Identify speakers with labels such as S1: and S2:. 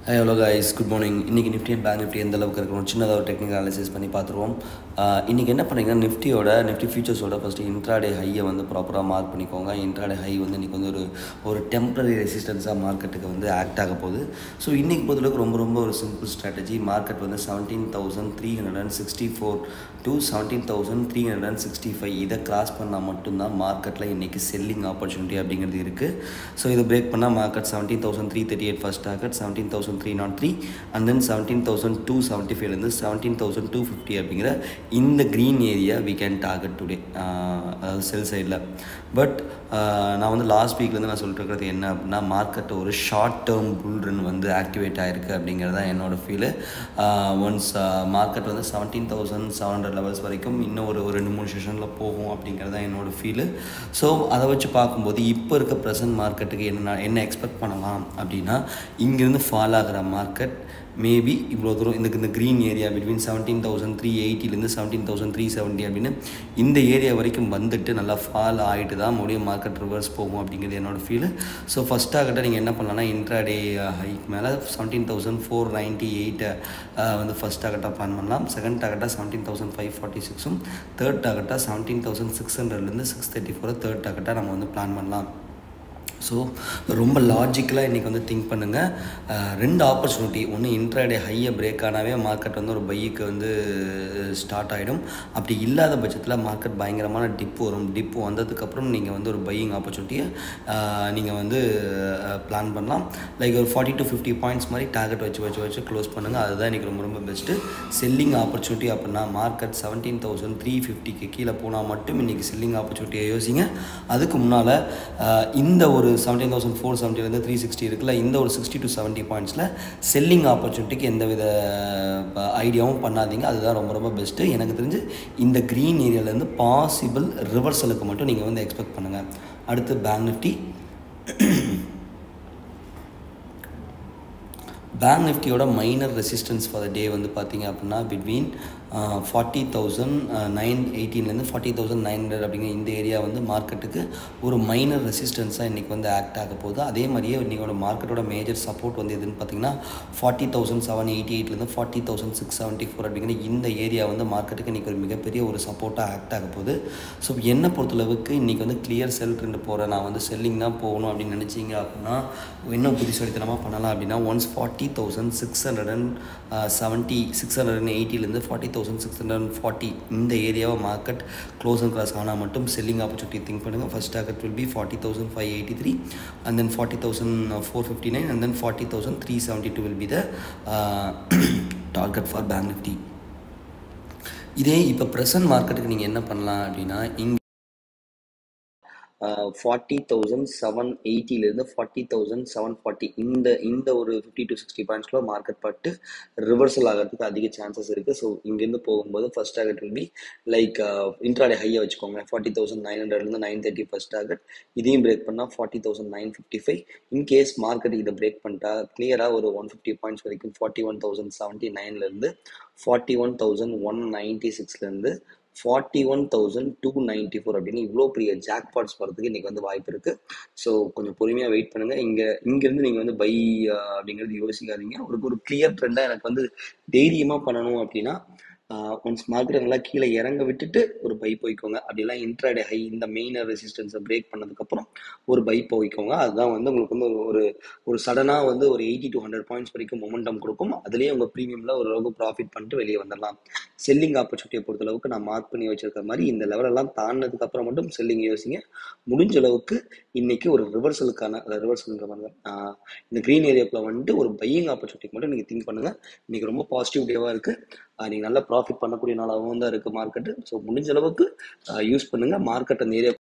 S1: high hello guys good morning இன்றைக்கி Nifty and bank Nifty எந்த அளவுக்கு இருக்கணும் சின்னதாக ஒரு டெக்னிக்கல் அனாலிசிஸ் பண்ணி பார்த்துருவோம் இன்றைக்கி என்ன பண்ணுறீங்கன்னா நிஃப்டியோட நிஃப்டி ஃபியூச்சர்ஸோட ஃபஸ்ட்டு இன்ட்ராடே ஹையை வந்து ப்ராப்பராக மார்க் பண்ணிக்கோங்க இன்ட்ராடே ஹை வந்து இன்றைக்கி வந்து ஒரு ஒரு டெம்பரரி ரெசிஸ்டன்ஸாக மார்க்கெட்டுக்கு வந்து ஆக்ட் ஆக போகுது ஸோ இன்றைக்கி பொறுத்தளவுக்கு ரொம்ப ரொம்ப ஒரு சிம்பிள் ஸ்ட்ராட்டஜி மார்க்கெட் வந்து seventeen thousand three hundred and sixty four to seventeen thousand three hundred and sixty five இதை கிராஸ் பண்ணால் மட்டும்தான் மார்க்கெட்டில் இன்றைக்கி செல்லிங் ஆப்பர்ச்சுனிட்டி அப்படிங்கிறது இருக்குது ஸோ இதை பிரேக் பண்ணால் market seventeen thousand three thirty eight first target seventeen thousand three not three and then seventeen thousand two seventy ஃபைவ்லேருந்து செவன்டீன் தௌசண்ட் டூ ஃபிஃப்டி அப்படிங்கிற இந்த green area we can target today அதாவது sell சைடில் but நான் வந்து last வீக்லேருந்து நான் சொல்லிட்டு இருக்கிறது என்ன அப்படின்னா மார்க்கெட் ஒரு ஷார்ட் டேர்ம் புல் ரன் வந்து ஆக்டிவேட் ஆகிருக்கு அப்படிங்கிறது தான் என்னோடய ஃபீலு ஒன்ஸ் மார்க்கெட் வந்து seventeen thousand seven hundred levels வரைக்கும் இன்னும் ஒரு ஒரு ரெண்டு மூணு செஷனில் போகும் அப்படிங்கிறது தான் என்னோடய ஃபீலு ஸோ அதை வச்சு பார்க்கும்போது இப்போ இருக்க ப்ரெசன்ட் மார்க்கெட்டுக்கு என்ன என்ன எக்ஸ்பெக்ட் பண்ணலாம் அப்படின்னா இங்கேருந்து ஃபால் ஆகிற மார்க்கெட் மேபி இவ்வளோ தூரம் இந்த இந்த green area between seventeen thousand three எயிட்டிலேருந்து செவன்டீன் தௌசண்ட் த்ரீ செவன்ட்டி அப்படின்னு இந்த ஏரியா வரைக்கும் வந்துட்டு நல்லா ஃபால் ஆகிட்டு தான் மறுபடியும் மார்க்கெட் ரிவர்ஸ் போகும் அப்படிங்கிறது என்னோடய ஃபீலு ஸோ ஃபஸ்ட் டார்கெட்டை நீங்கள் என்ன பண்ணலாம்னா இன்ட்ராடே ஹைக் மேலே செவன்டீன் தௌசண்ட் ஃபோர் நைன்ட்டி எயிட்டை வந்து ஃபஸ்ட் டார்கெட்டாக பிளான் பண்ணலாம் செகண்ட் டார்கெட்டாக செவன்டீன் தௌசண்ட் ஃபைவ் ஃபார்ட்டி சிக்ஸும் தேர்ட் டார்கெட்டாக செவன்டீன் தௌசண்ட் சிக்ஸ் ஹண்ட்ரட்லேருந்து சிக்ஸ் தேர்ட்டி ஃபோரை தேர்ட் டார்கெட்டாக நம்ம வந்து பிளான் பண்ணலாம் ஸோ ரொம்ப லாஜிக்கலாக இன்றைக்கி வந்து திங்க் பண்ணுங்கள் ரெண்டு ஆப்பர்ச்சுனிட்டி ஒன்று இன்ட்ராடே ஹையை பிரேக் ஆனாவே மார்க்கெட் வந்து ஒரு பைக்கு வந்து ஸ்டார்ட் ஆகிடும் அப்படி இல்லாத பட்சத்தில் மார்க்கெட் பயங்கரமான டிப் வரும் டிப் வந்ததுக்கப்புறம் நீங்கள் வந்து ஒரு பையிங் ஆப்பர்ச்சுனிட்டியை நீங்கள் வந்து பிளான் பண்ணலாம் லைக் ஒரு ஃபார்ட்டி டு ஃபிஃப்டி பாயிண்ட்ஸ் மாதிரி டார்கெட் வச்சு வச்சு வச்சு க்ளோஸ் பண்ணுங்கள் அதுதான் இன்றைக்கி ரொம்ப ரொம்ப பெஸ்ட்டு செல்லிங் ஆப்பர்ச்சுனிட்டி அப்படின்னா மார்க்கெட் செவன்டீன் தௌசண்ட் த்ரீ ஃபிஃப்டிக்கு கீழே போனால் மட்டும் இன்றைக்கி செல்லிங் ஆப்பர்ச்சுனிட்டியை யோசிங்க அதுக்கு முன்னால் இந்த ஒரு செவன்டீன் தௌசண்ட் ஃபோர் செவன்ட்டிலேருந்து த்ரீ சிக்ஸ்டி இருக்குல்ல இந்த ஒரு சிக்ஸ்டி டு செவன்ட்டி பாயிண்ட்ஸில் செல்லிங் ஆப்பர்ச்சுனிட்டிக்கு எந்த வித ஐடியாவும் பண்ணாதீங்க அதுதான் ரொம்ப ரொம்ப பெஸ்ட்டு எனக்கு தெரிஞ்சு இந்த க்ரீன் ஏரியாவிலேருந்து பாசிபிள் ரிவர்சலுக்கு மட்டும் நீங்கள் வந்து எக்ஸ்பெக்ட் பண்ணுங்கள் அடுத்து பேங்க் நிஃப்டி பேங்க் நிஃப்டியோட minor resistance for the day வந்து பார்த்தீங்க அப்படின்னா பிட்வீன் ஃபார்ட்டி தௌசண்ட் நைன் எயிட்டீன்லேருந்து ஃபார்ட்டி தௌசண்ட் நைன் ஹண்ட்ரட் அப்படிங்கிற இந்த ஏரியா வந்து மார்க்கெட்டுக்கு ஒரு மைனர் ரெசிஸ்டன்ஸாக இன்றைக்கி வந்து ஆக்ட் ஆக போகுது அதே மாதிரியே இன்றைக்கோட மார்க்கெட்டோட மேஜர் சப்போர்ட் வந்து எதுன்னு பார்த்தீங்கன்னா ஃபார்ட்டி தௌசண்ட் செவன் எயிட்டி எயிட்லேருந்து forty thousand six seventy four அப்படிங்கிற இந்த ஏரியா வந்து மார்க்கெட்டுக்கு இன்றைக்கி ஒரு மிகப்பெரிய ஒரு சப்போர்ட்டாக ஆக்ட் ஆக போகுது ஸோ என்னை பொறுத்தளவுக்கு இன்றைக்கி வந்து கிளியர் செல் ட்ரெண்ட் போகிறேன் நான் வந்து செல்லிங் தான் போகணும் அப்படின்னு நினச்சிங்க அப்படின்னா இன்னும் புத்திசாலித்தனமாக பண்ணலாம் அப்படின்னா once forty thousand six hundred and seventy six hundred and எயிட்டிலேருந்து forty thousand six hundred and forty இந்த ஏரியாவை மார்க்கெட் க்ளோஸ் அண்ட் கிராஸ் ஆனால் மட்டும் செல்லிங் ஆப்பர்ச்சுனிட்டி திங்க் பண்ணுங்கள் first target will be forty thousand five eighty three and then forty thousand four fifty nine and then forty thousand three seventy two will be the target for bank Nifty இதே இப்போ present மார்க்கெட்டுக்கு நீங்கள் என்ன பண்ணலாம் அப்படின்னா இங்கே forty thousand seven எயிட்டிலேருந்து forty thousand seven forty இந்த இந்த ஒரு ஃபிஃப்டி டு சிக்ஸ்டி பாயிண்ட்ஸ்க்குள்ள மார்க்கெட் பட்டு ரிவர்சல் ஆகிறதுக்கு அதிக சான்சஸ் இருக்குது ஸோ இங்கேருந்து போகும்போது first target will be like intraday ஹையை வச்சுக்கோங்க ஃபார்ட்டி தௌசண்ட் நைன் ஹண்ட்ரட்லேருந்து நைன் தேர்ட்டி ஃபர்ஸ்ட் டார்கெட் இதையும் பிரேக் பண்ணால் forty thousand nine fifty five in case market இதை பிரேக் பண்ணிட்டா கிளியராக ஒரு ஒன் ஃபிஃப்டி பாயிண்ட்ஸ் வரைக்கும் ஃபார்ட்டி ஒன் தௌசண்ட் செவன்ட்டி நைன்லேருந்து forty one thousand one ninety சிக்ஸ்லேருந்து forty one thousand two ninety four அப்படின்னு இவ்வளோ பெரிய ஜாக் பாட்ஸ் வரதுக்கு இன்றைக்கி வந்து வாய்ப்பு இருக்குது ஸோ கொஞ்சம் பொறுமையாக வெயிட் பண்ணுங்கள் இங்கே இங்கேருந்து நீங்கள் வந்து பை அப்படிங்கிறது யோசிக்காதீங்க ஒரு ஒரு கிளியர் ட்ரெண்டாக எனக்கு வந்து தைரியமாக பண்ணணும் அப்படின்னா ஒன்ஸ் மார்க்கெட் நல்லா கீழே இறங்க விட்டுட்டு ஒரு பை போய்க்கோங்க அப்படிலாம் இன்ட்ராடே ஹை இந்த மெயினர் ரெசிஸ்டன்ஸை பிரேக் பண்ணதுக்கப்புறம் ஒரு பை போய்க்கோங்க அதுதான் வந்து உங்களுக்கு வந்து ஒரு ஒரு சடனாக வந்து ஒரு எயிட்டி டு ஹண்ட்ரட் பாயிண்ட்ஸ் வரைக்கும் மொமெண்டம் கொடுக்கும் அதுலேயே உங்கள் ப்ரீமியமில் ஓரளவுக்கு ப்ராஃபிட் பண்ணிட்டு வெளியே வந்துடலாம் செல்லிங் ஆப்பர்ச்சுனிட்டியை பொறுத்தளவுக்கு நான் மார்க் பண்ணி வச்சிருக்க மாதிரி இந்த லெவலெல்லாம் தாண்டினதுக்கு அப்புறம் மட்டும் செல்லிங் யோசிங்க முடிஞ்ச அளவுக்கு இன்னைக்கு ஒரு ரிவர்சலுக்கான ரிவர்சலுங்கிற மாதிரி இந்த க்ரீன் ஏரியாக்குள்ள வந்துட்டு ஒரு பையிங் ஆப்பர்ச்சுனிட்டி மட்டும் நீங்கள் திங்க் பண்ணுங்கள் இன்னைக்கு ரொம்ப பாசிட்டிவ் டேவாக இருக்குது நீங்கள் நல்லா ப்ராஃபிட் பண்ணக்கூடிய நாளாகவும் தான் இருக்குது மார்க்கெட்டு ஸோ முடிஞ்ச அளவுக்கு யூஸ் பண்ணுங்கள் மார்க்கெட் அந்த ஏரியா